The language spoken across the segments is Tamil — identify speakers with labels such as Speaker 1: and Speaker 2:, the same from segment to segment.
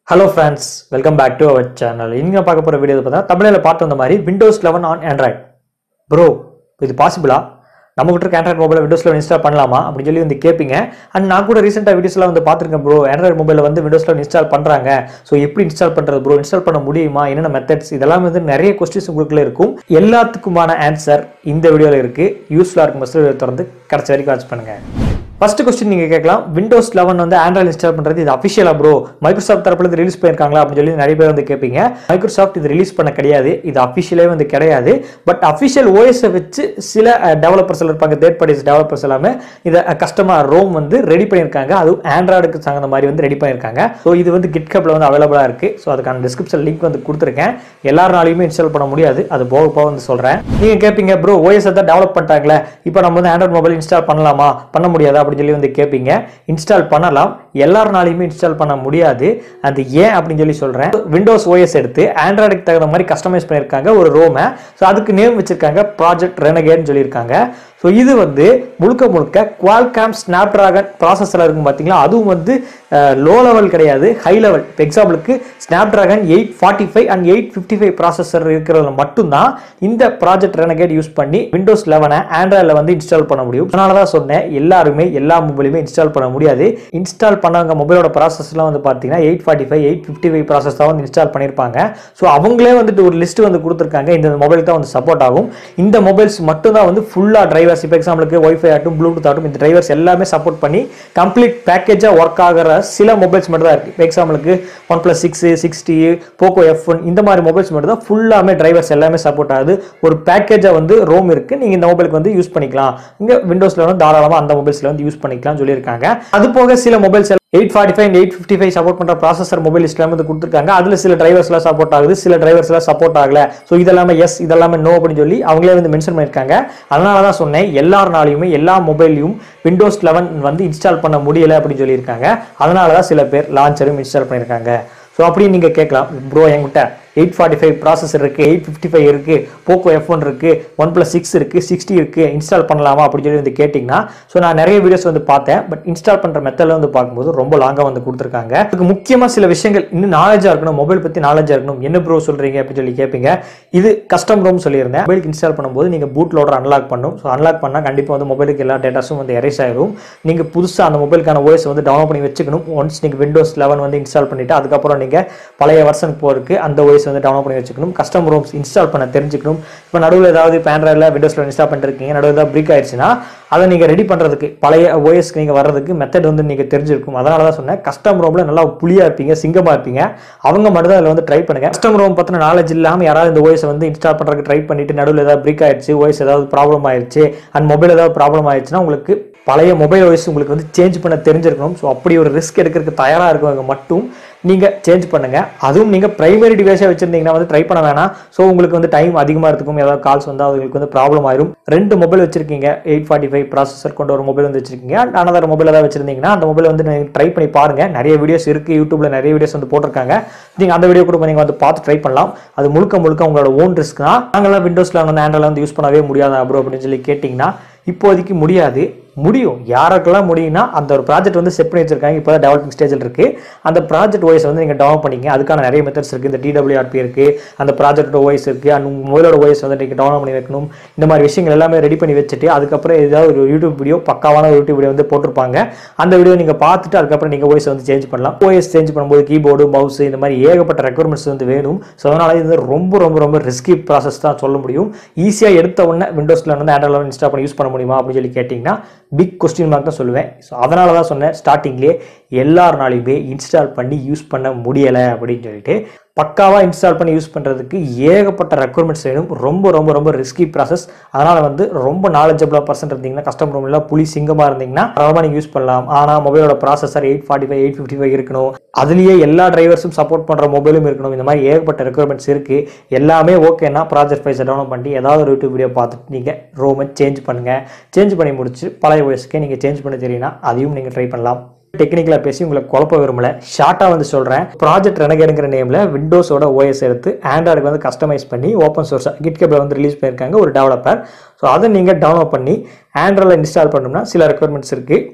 Speaker 1: hello friends welcome back to our channel இங்கே பார்க்க போகிற வீடியோ பார்த்தா தமிழில் பார்த்து வந்த மாதிரி Windows eleven on Android bro இது பாசிபிளா நம்ம கிட்ட இருக்க Android mobile Windows eleven install பண்ணலாமா அப்படின்னு சொல்லி வந்து கேட்பீங்க அண்ட் நான் கூட ரீசெண்டாக வீடியோஸ்லாம் வந்து பார்த்துருக்கேன் ப்ரோ ஆண்ட்ராய்ட் மொபைலில் வந்து விண்டோஸ் லெவன் இன்ஸ்டால் பண்ணுறாங்க ஸோ எப்படி இன்ஸ்டால் பண்ணுறது ப்ரோ இன்ஸ்டால் பண்ண முடியுமா என்னென்ன மெத்தட்ஸ் இதெல்லாம் வந்து நிறைய கொஸ்டின்ஸ் உங்களுக்குள்ள இருக்கும் எல்லாத்துக்குமான ஆன்சர் இந்த வீடியோவில் இருக்குது யூஸ்ஃபுல்லாக இருக்கும் ஃபஸ்ட்டு திறந்து கடைசி வரைக்கும் வாட்ச் பண்ணுங்கள் ஃபர்ஸ்ட் கொஸ்டின் நீங்கள் கேட்கலாம் விண்டோஸ் லெவன் வந்து ஆண்ட்ராய்டு இன்ஸ்டால் பண்ணுறது இது அஃபிஷியலா ப்ரோ மைக்ரோசாஃப்ட் தரப்புல இருந்து ரிலீஸ் பண்ணியிருக்காங்களா அப்படின்னு சொல்லி நிறைய பேர் வந்து கேட்பீங்க மைக்ரோசாஃப்ட் இது ரிலீஸ் பண்ண கிடையாது இது அஃபிஷியலே வந்து கிடையாது பட் அஃபிஷியல் ஓஎஸை வச்சு சில டெவலப்பர்ஸ் இருப்பாங்க தேர்ட் பார்ட்டிஸ் டெவலப்பர்ஸ் எல்லாமே இதை கஸ்டமர் ரோம் வந்து ரெடி பண்ணியிருக்காங்க அதுவும் ஆண்ட்ராய்டுக்கு தகுந்த மாதிரி வந்து ரெடி பண்ணியிருக்காங்க ஸோ இது வந்து கிட்கப்பில் வந்து அவைலபிளாக இருக்குது ஸோ அதுக்கான டிஸ்கிரிப்ஷன் லிங்க் வந்து கொடுத்துருக்கேன் எல்லாருனாலையுமே இன்ஸ்டால் பண்ண முடியாது அது போக போக வந்து சொல்கிறேன் நீங்கள் கேட்பீங்க ப்ரோ ஓஎஸ் தான் டெவலப் பண்ணிட்டாங்களே இப்போ நம்ம வந்து ஆண்ட்ராய்ட் மொபைல் இன்ஸ்டால் பண்ணலாமா பண்ண முடியாதா அப்படின்னு சொல்லி வந்து கேட்பீங்க இன்ஸ்டால் பண்ணலாம் எல்லாருனாலையுமே இன்ஸ்டால் பண்ண முடியாது அது ஏன் அப்படின்னு சொல்லி சொல்கிறேன் விண்டோஸ் ஓஎஸ் எடுத்து ஆண்ட்ராய்டுக்கு தகுந்த மாதிரி கஸ்டமைஸ் பண்ணியிருக்காங்க ஒரு ரோமை ஸோ அதுக்கு நேம் வச்சிருக்காங்க ப்ராஜெக்ட் ரெனகேட்னு சொல்லியிருக்காங்க ஸோ இது வந்து முழுக்க முழுக்க குவால்காம் ஸ்னாப் ட்ராகன் ப்ராசஸில் இருக்கும் பார்த்தீங்களா அதுவும் வந்து லோ லெவல் கிடையாது ஹை லெவல் இப்போ எக்ஸாம்பிளுக்கு Snapdragon eight forty five and eight fifty five processor இருக்கிறதுல மட்டும்தான் இந்த ப்ராஜெக்ட் ரெனகேட் யூஸ் பண்ணி விண்டோஸ் லெவனை ஆண்ட்ராய்டில் வந்து இன்ஸ்டால் பண்ண முடியும் அதனால தான் சொன்னேன் எல்லாருமே எல்லா மொபைலுமே இன்ஸ்டால் பண்ண முடியாது இன்ஸ்டால் பண்ணவங்க மொபைலோட ப்ராசஸ்லாம் வந்து பார்த்தீங்கன்னா eight forty five eight fifty five process தான் வந்து இன்ஸ்டால் பண்ணியிருப்பாங்க ஸோ அவங்களே வந்துட்டு ஒரு லிஸ்ட் வந்து கொடுத்துருக்காங்க இந்த மொபைல் தான் வந்து சப்போர்ட் ஆகும் இந்த மொபைல்ஸ் மட்டும் தான் வந்து ஃபுல்லாக டிரைவர்ஸ் இப்போ எக்ஸாம்பிளுக்கு ஒய்ஃபை ஆகட்டும் ப்ளூடூத் ஆகட்டும் இந்த டிரைவர்ஸ் எல்லாமே சப்போர்ட் பண்ணி கம்ப்ளீட் பேக்கேஜாக ஒர்க் ஆகிற சில மொபைல்ஸ் மட்டும் தான் இருக்குது இப்போ எக்ஸாம்பிளுக்கு OnePlus six sixty Poco F one இந்த மாதிரி மொபைல்ஸ் மட்டும் தான் ஃபுல்லாமே டிரைவர்ஸ் எல்லாமே சப்போர்ட் ஆகுது ஒரு பேக்கேஜாக வந்து ரோம் இருக்குது நீங்கள் இந்த மொபைலுக்கு வந்து யூஸ் பண்ணிக்கலாம் இங்கே விண்டோஸில் வந்து தாராளமாக அந்த மொபைல்ஸில் வந்து யூஸ் பண்ணிக்கலாம் சொல்லியிருக்காங்க அது போக சில mobiles eight forty five eight fifty five support பண்ணுற ப்ராசஸர் மொபைல் லிஸ்ட்ல வந்து கொடுத்துருக்காங்க அதில் சில டிரைவர்ஸ்லாம் சப்போர்ட் ஆகுது சில டிரைவர்ஸ்லாம் சப்போர்ட் ஆகல ஸோ இதெல்லாமே எஸ் இதெல்லாமே நோ அப்படின்னு சொல்லி அவங்களே வந்து மென்ஷன் பண்ணியிருக்காங்க அதனால தான் சொன்னேன் எல்லாருனாலையுமே எல்லா மொபைல்லையும் விண்டோஸ் லெவன் வந்து இன்ஸ்டால் பண்ண முடியல அப்படின்னு சொல்லியிருக்காங்க அதனால தான் சில பேர் லான்ச்சரும் இன்ஸ்டால் பண்ணியிருக்காங்க ஸோ அப்படி நீங்கள் கேட்கலாம் ப்ரோ என்கிட்ட எயிட் ஃபார்ட்டி ஃபைவ் ப்ராசஸர் இருக்குது எயிட் ஃபிஃப்டி ஃபைவ் இருக்குது போக்கோ எஃப் ஒன் இருக்குது ஒன் ப்ளஸ் சிக்ஸ் இருக்குது சிக்ஸ்டி இருக்குது இன்ஸ்டால் பண்ணலாமா அப்படின்னு சொல்லி வந்து கேட்டிங்கன்னா ஸோ நான் நிறைய வீடியோஸ் வந்து பார்த்தேன் பட் இன்ஸ்டால் பண்ணுற மெத்தடில் வந்து பார்க்கும்போது ரொம்ப லாங்காக வந்து கொடுத்துருக்காங்க அதுக்கு முக்கியமாக சில விஷயங்கள் இன்னும் நாலேஜாக இருக்கணும் மொபைல் பற்றி நாலேஜாக இருக்கணும் என்ன ப்ரோ சொல்கிறீங்க அப்படின்னு சொல்லி கேட்பீங்க இது கஸ்டம் ரோம் சொல்லியிருந்தேன் மொபைலுக்கு இன்ஸ்டால் பண்ணும்போது நீங்கள் பூட் லோடர் அன்லாக் பண்ணும் ஸோ அன்லாக் பண்ணால் கண்டிப்பாக வந்து மொபைலுக்கு எல்லா டேட்டாஸும் வந்து எரேஸ் ஆயிரும் நீங்கள் புதுசாக அந்த மொபைலுக்கான ஓஎஸ் வந்து டவுன்லோட் பண்ணி வச்சுக்கணும் ஒன்ஸ் நீங்கள் விண்டோஸ் லெவன் வந்து இன்ஸ்டால் பண்ணிவிட்டு அதுக்கப்புறம் நீங்கள் பழைய வருஷன் போகிறதுக்கு அந்த ஓஎஸ் வந்து டவுன்லோட் பண்ணி வச்சுக்கணும் கஸ்டம் ரோம்ஸ் இன்ஸ்டால் பண்ண தெரிஞ்சுக்கணும் இப்போ நடுவில் ஏதாவது இப்போ ஆண்ட்ராய்டில் விண்டோஸில் இன்ஸ்டால் பண்ணிருக்கீங்க நடுவில் ஏதாவது பிரேக் ஆயிடுச்சுன்னா அதை நீங்கள் ரெடி பண்ணுறதுக்கு பழைய ஓஎஸ்க்கு நீங்கள் வர்றதுக்கு மெத்தட் வந்து நீங்கள் தெரிஞ்சிருக்கும் அதனால தான் சொன்னேன் கஸ்டம் ரோமில் நல்லா புளியாக இருப்பீங்க சிங்கமாக இருப்பீங்க அவங்க மட்டும் தான் அதில் வந்து ட்ரை பண்ணுங்க கஸ்டம் ரோம் பற்றின நாலேஜ் இல்லாமல் யாராவது இந்த ஓஎஸ் வந்து இன்ஸ்டால் பண்ணுறதுக்கு ட்ரை பண்ணிட்டு நடுவில் ஏதாவது பிரேக் ஆயிடுச்சு ஓஎஸ் ஏதாவது ப்ராப்ளம் ஆயிடுச்சு அண்ட் மொபைல் ஏதாவது ப்ராப்ளம் ஆயிடுச்சுன்னா உங்களுக்கு பழைய மொபைல் ஓஎஸ் உங்களுக்கு வந்து சேஞ்ச் பண்ண தெரிஞ்சிருக்கணும் ஸோ அப்படி ஒரு ரிஸ்க் எடுக்கிறதுக்கு தயாராக இருக்கவங்க மட்டும் நீங்கள் சேஞ்ச் பண்ணுங்க அதுவும் நீங்கள் பிரைமரி டிவைஸாக வச்சிருந்தீங்கன்னா வந்து ட்ரை பண்ண வேணாம் ஸோ உங்களுக்கு வந்து டைம் அதிகமாக இருக்கும் ஏதாவது கால்ஸ் வந்தால் உங்களுக்கு வந்து ப்ராப்ளம் ஆயிரும் ரெண்டு மொபைல் வச்சிருக்கீங்க எயிட் ஃபார்ட்டி ஃபைவ் ப்ராசஸர் கொண்ட ஒரு மொபைல் வந்து வச்சிருக்கீங்க அண்ட் அனதர் மொபைல் ஏதாவது வச்சிருந்தீங்கன்னா அந்த மொபைல் வந்து நீங்கள் ட்ரை பண்ணி பாருங்க நிறைய வீடியோஸ் இருக்குது யூடியூப்ல நிறைய வீடியோஸ் வந்து போட்டிருக்காங்க நீங்கள் அந்த வீடியோ கூட நீங்கள் வந்து பார்த்து ட்ரை பண்ணலாம் அது முழுக்க முழுக்க உங்களோட ஓன் ரிஸ்க் தான் நாங்களாம் விண்டோஸில் வந்து ஆண்ட்ராய்டில் வந்து யூஸ் பண்ணவே முடியாதா ப்ரோ அப்படின்னு சொல்லி கேட்டிங்கன்னா இப்போதைக்கு முடியாது முடியும் யாருக்கெல்லாம் முடியும்னா அந்த ஒரு ப்ராஜெக்ட் வந்து செட் பண்ணி வச்சிருக்காங்க இப்போ தான் டெவலப்பிங் ஸ்டேஜில் இருக்குது அந்த ப்ராஜெக்ட் ஓஎஸ் வந்து நீங்கள் டவுன்லோட் பண்ணிங்க அதுக்கான நிறைய மெத்தட்ஸ் இருக்குது இந்த டிடபிள்யூஆர்பி இருக்குது அந்த ப்ராஜெக்ட் ஓஎஸ் இருக்குது அண்ட் மொபைலோட ஓஎஸ் வந்து நீங்கள் டவுன்லோட் பண்ணி வைக்கணும் இந்த மாதிரி விஷயங்கள் எல்லாமே ரெடி பண்ணி வச்சுட்டு அதுக்கப்புறம் ஏதாவது ஒரு யூடியூப் வீடியோ பக்காவான ஒரு யூடியூப் வீடியோ வந்து போட்டிருப்பாங்க அந்த வீடியோ நீங்கள் பார்த்துட்டு அதுக்கப்புறம் நீங்கள் ஓஎஸ் வந்து சேஞ்ச் பண்ணலாம் ஓஎஸ் சேஞ்ச் பண்ணும்போது கீபோர்டு மவுஸ் இந்த மாதிரி ஏகப்பட்ட ரெக்குவயர்மெண்ட்ஸ் வந்து வேணும் ஸோ அதனால் இது ரொம்ப ரொம்ப ரொம்ப ரிஸ்கி ப்ராசஸ் தான் சொல்ல முடியும் ஈஸியாக எடுத்த உடனே விண்டோஸில் வந்து ஆண்ட்ராய்டில் இன்ஸ்டால் பண்ணி யூஸ் பண்ண முடியுமா அப்படின்னு சொல்லி கேட்டிங்கன்னா பிக் கொஸ்டின் மார்க் தான் சொல்லுவேன் ஸோ அதனால தான் சொன்னேன் ஸ்டார்டிங்லேயே எல்லாருனாலையுமே இன்ஸ்டால் பண்ணி யூஸ் பண்ண முடியலை அப்படின்னு சொல்லிட்டு பக்காவாக இன்ஸ்டால் பண்ணி யூஸ் பண்ணுறதுக்கு ஏகப்பட்ட ரெக்குவயர்மெண்ட்ஸ் வேணும் ரொம்ப ரொம்ப ரொம்ப ரிஸ்கி ப்ராசஸ் அதனால் வந்து ரொம்ப நாலேஜபிளாக பர்சன்ட் இருந்தீங்கன்னா கஸ்டம் ரூமில் புலி சிங்கமாக இருந்தீங்கன்னா தாராளமாக நீங்கள் யூஸ் பண்ணலாம் ஆனால் மொபைலோட processor eight forty five eight fifty five இருக்கணும் அதுலேயே எல்லா டிரைவர்ஸும் சப்போர்ட் பண்ணுற மொபைலும் இருக்கணும் இந்த மாதிரி ஏகப்பட்ட ரெக்குவயர்மெண்ட்ஸ் இருக்குது எல்லாமே ஓகேனா ப்ராஜெக்ட் ஃபைஸை டவுன்லோட் பண்ணி ஏதாவது ஒரு யூடியூப் வீடியோ பார்த்துட்டு நீங்கள் ரோமை சேஞ்ச் பண்ணுங்கள் சேஞ்ச் பண்ணி முடிச்சு பழைய வயசுக்கே நீங்கள் சேஞ்ச் பண்ண தெரியும்னா அதையும் நீங்கள் ட்ரை பண்ணலாம் டெக்னிக்கலாக பேசி உங்களை குழப்ப விரும்பல ஷார்ட்டாக வந்து சொல்கிறேன் ப்ராஜெக்ட் ரெனகேடுங்கிற நேமில் விண்டோஸோட ஓஎஸ் எடுத்து ஆண்ட்ராய்டுக்கு வந்து கஸ்டமைஸ் பண்ணி ஓப்பன் சோர்ஸாக கிட்கப்பில் வந்து ரிலீஸ் பண்ணியிருக்காங்க ஒரு டெவலப்பர் ஸோ அதை நீங்கள் டவுன்லோட் பண்ணி ஆண்ட்ராய்டில் இன்ஸ்டால் பண்ணணும்னா சில ரெக்குவயர்மெண்ட்ஸ் இருக்குது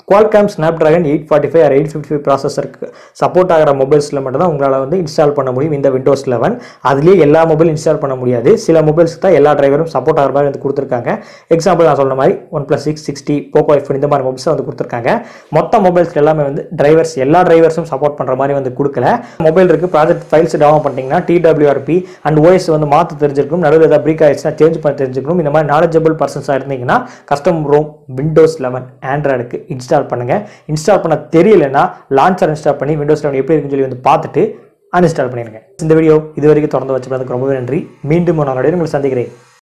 Speaker 1: Qualcomm Snapdragon eight forty five or eight fifty five ப்ராசஸருக்கு சப்போர்ட் ஆகிற மொபைல்ஸில் மட்டும் தான் உங்களால் வந்து இன்ஸ்டால் பண்ண முடியும் இந்த விண்டோஸ் லெவன் அதுலேயே எல்லா மொபைல் இன்ஸ்டால் பண்ண முடியாது சில மொபைல்ஸ்க்கு தான் எல்லா டிரைவரும் சப்போர்ட் ஆகிற மாதிரி வந்து கொடுத்துருக்காங்க எக்ஸாம்பிள் நான் சொன்ன மாதிரி OnePlus six sixty Poco iPhone இந்த மாதிரி மொபைல்ஸ் வந்து கொடுத்துருக்காங்க மொத்த மொபைல்ஸ்க்கு எல்லாமே வந்து டிரைவர்ஸ் எல்லா டிரைவர்ஸும் சப்போர்ட் பண்ணுற மாதிரி வந்து கொடுக்கல மொபைல் இருக்கு ப்ராஜெக்ட் ஃபைல்ஸ் டவுன் பண்ணிட்டீங்கன்னா டிடபிள்யூஆர்பி அண்ட் ஓஎஸ் வந்து மாற்ற தெரிஞ்சிருக்கும் நடுவில் ஏதாவது பிரேக் ஆயிடுச்சுன்னா சேஞ்ச் பண்ண தெரிஞ்சுக்கணும் இந்த மாதிரி நாலேஜபிள் பர்சன்ஸாக இருந்தீங்கன்னா கஸ்டம் ரோம் விண்டோஸ் லெவன் ஆண்ட்ராய்டுக்கு இன்ஸ்டால் பண்ணுங்க இன்ஸ்டால் பண்ண தெரியலனா லான்ச்சர் இன்ஸ்டால் பண்ணி விண்டோஸ் லெவன் எப்படி இருக்குன்னு சொல்லி வந்து பார்த்துட்டு அன்இன்ஸ்டால் பண்ணிடுங்க இந்த வீடியோ இது வரைக்கும் தொடர்ந்து வச்சுக்கிறதுக்கு ரொம்பவே நன்றி மீண்டும் ஒரு நாளோட உங்களை சந்திக்கிறேன்